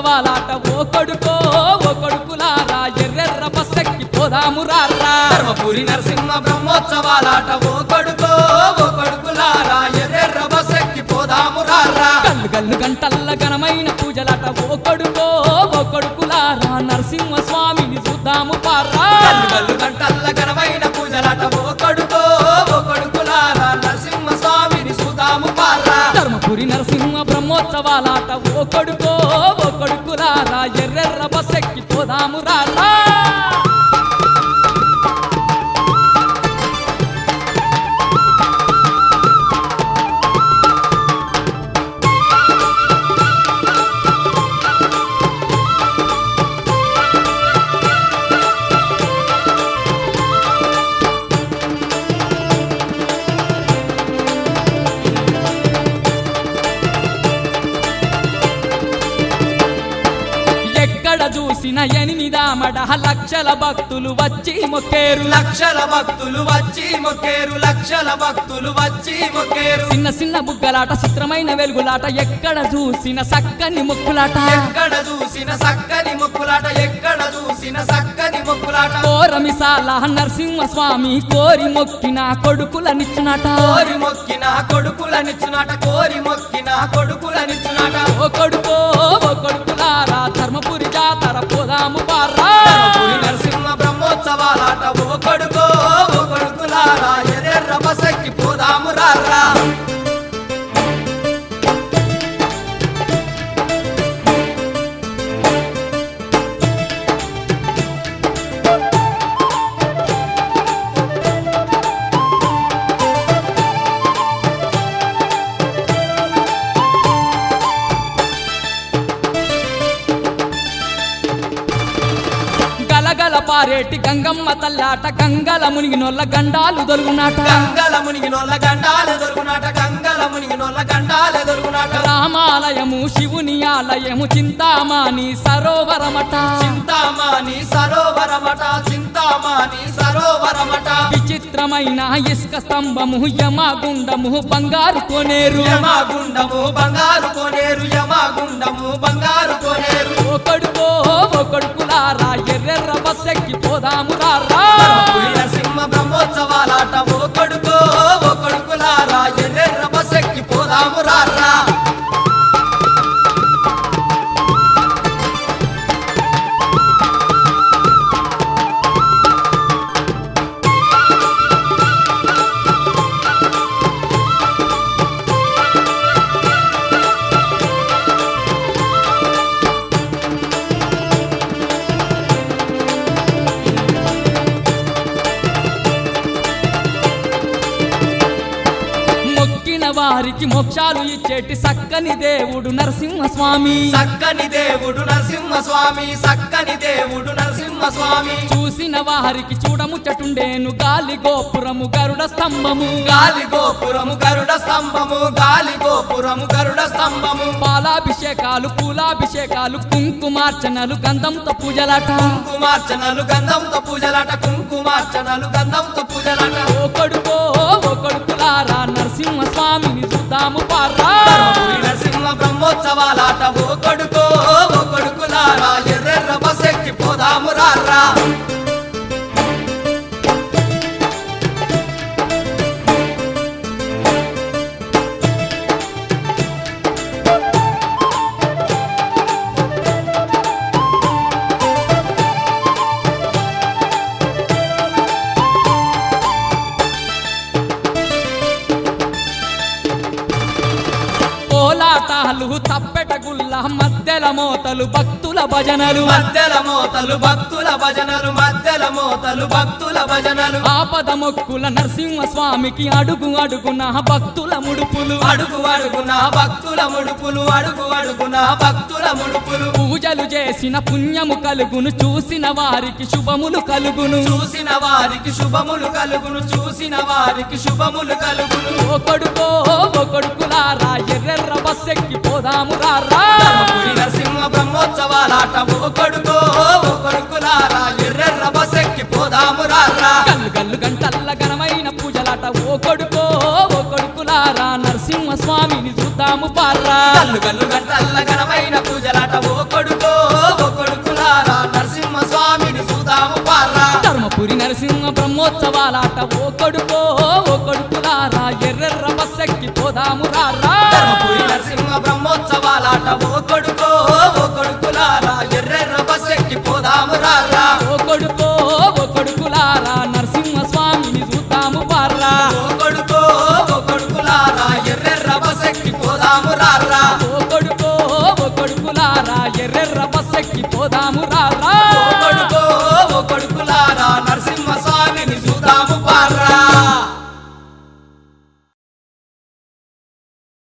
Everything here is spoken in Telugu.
బ్రహ్మోత్సవాలాట ఓ కొడుకో ఓ కొడుకులారా ఎర్రెర్ర బస్సెక్కి పోదాము రారా ధర్మపురి నరసింహ బ్రహ్మోత్సవాలాట ఓ కొడుకో ఓ కొడుకులారా ఎర్రెర్ర బస్సెక్కి పోదాము రారా గల్లు గల్లు గంటల్ల ఘనమైన పూజలాట ఓ కొడుకో ఓ కొడుకులారా నరసింహ స్వామిని చూద్దాము పారా గల్లు గల్లు గంటల్ల ఘనమైన పూజలాట ఓ కొడుకో ఓ కొడుకులారా నరసింహ స్వామిని సుధాము పారా ధర్మపురి నరసింహ బ్రహ్మోత్సవాలాట ఓ కొడుకో ఓ కొడుకులారా ఎర్రెర్ర బస్సెక్కి పోదాము రారా ఎక్కడ చూసిన ఎనిమిదామడ లక్షల భక్తులు వచ్చి మొక్కేరు లక్షల భక్తులు వచ్చి మొక్కేరు లక్షల భక్తులు వచ్చి మొక్కేరు చిన్న చిన్న బుగ్గలాట చిత్రమైన వెలుగులాట ఎక్కడ చూసిన సక్కని మొక్కులాట ఎక్కడ చూసిన సక్కని మొక్కులాట ఎక్కడ చూసిన సక్కని మొక్కులాట కోరమిసాల నరసింహ స్వామి కోరి మొక్కిన కొడుకులనిచ్చినట కోరి మొక్కిన కొడుకులనిచ్చునాట కోరి మొక్కిన కొడుకులనిచ్చునాట ఓ కొడుకో ఓ కొడుకులారా ధర్మపురి జాతర పోదాము పారా ధర్మపురి నరసింహ బ్రహ్మోత్సవాలాట ఓ కొడుకో ఓ కొడుకులారా ఎర్రెర్ర బసక్కి పోదాము రారా గలగల పారేటి గంగమ్మ తల్లాట గంగల మునిగినొల్ల గండాలు దొరుగునాట గంగల మునిగినోళ్ళ గండాలే దొరుకునాట గంగల మునిగినోళ్ళ గండాలే దొరుకునాట రామాలయము శివుని ఆలయము చింతామాని సరోవరమట చింతామాని సరోవరమట చింతామాని సరోవరమట విచిత్రమైన ఇసుక స్తంభము యమగుండము బంగారు కొనేరు యమగుండము బంగారు కోనేరు యమగుండము బంగారు కోనేరు ఓ కొడుకో ఓ కొడుకులారా ఎర్రెర్ర బస్సెక్కి పోదాము రారా ధర్మపురి నరసింహ బ్రహ్మోత్సవాలాట ఓ కొడుకో ఓ కొడుకులారా ఎర్రెర్ర బసెక్కి పోదాము రారా మొక్కిన వారికి మోక్షాలు ఇచ్చేటి సక్కని దేవుడు నరసింహ స్వామి సక్కని దేవుడు నరసింహ స్వామి సక్కని దేవుడు నరసింహ స్వామి చూసిన వారికి చూడముచ్చటుండేను గాలి గోపురము గరుడ స్తంభము గాలి గోపురము గరుడ స్తంభము గాలి గోపురము గరుడ స్తంభము పాలాభిషేకాలు పూలాభిషేకాలు కుంకుమార్చనలు గంధంతో పూజలాట కుంకుమార్చనలు గంధంతో పూజలాట కుంకుమార్చనలు గంధంతో పూజలాట ఓ కొడుకో ఓ కొడుకులారా నరసింహ స్వామిని చూద్దాము పారా ధర్మపురి నరసింహ బ్రహ్మోత్సవాలాట ఓ కొడుకో ఓ కొడుకులారా ఎర్రెర్ర బసెక్కి పోదాము రారా కోలాటాలు తప్పెట గుల్ల మధ్యల మోతలు భక్తుల భజనలు మధ్యల మోతలు భక్తుల భజనలు మధ్యల మోతలు భక్తుల భజనలు ఆపద మొక్కుల నరసింహ స్వామికి అడుగు అడుగున భక్తుల ముడుపులు అడుగు అడుగున భక్తుల ముడుపులు అడుగు అడుగున భక్తుల ముడుపులు పూజలు చేసిన పుణ్యము కలుగును చూసిన వారికి శుభములు కలుగును చూసిన వారికి శుభములు కలుగును చూసిన వారికి శుభములు కలుగును ఓ కొడుకో ఓ కొడుకులారా ఎర్రెర్ర బస్సెక్కి పోదాము రారా ధర్మపురి నరసింహ బ్రహ్మోత్సవాలాట ఓ కొడుకో ఓ కొడుకులారా ఎర్రెర్ర బసెక్కి పోదాము రారా గల్లు గల్లు గంటల్ల ఘనమైన పూజలాట ఓ కొడుకో ఓ కొడుకులారా నరసింహ స్వామిని చూద్దాము పారా గల్లు గల్లు గంటల్ల ఘనమైన పూజలాట ఓ కొడుకో ధర్మపురి నరసింహ బ్రహ్మోత్సవాలాట ఓ కొడుకో ఓ కొడుకులారా ఎర్రెర్ర బస్సెక్కి పోదాము రారా ధర్మపురి నరసింహ బ్రహ్మోత్సవాలాట ఓ కొడుకో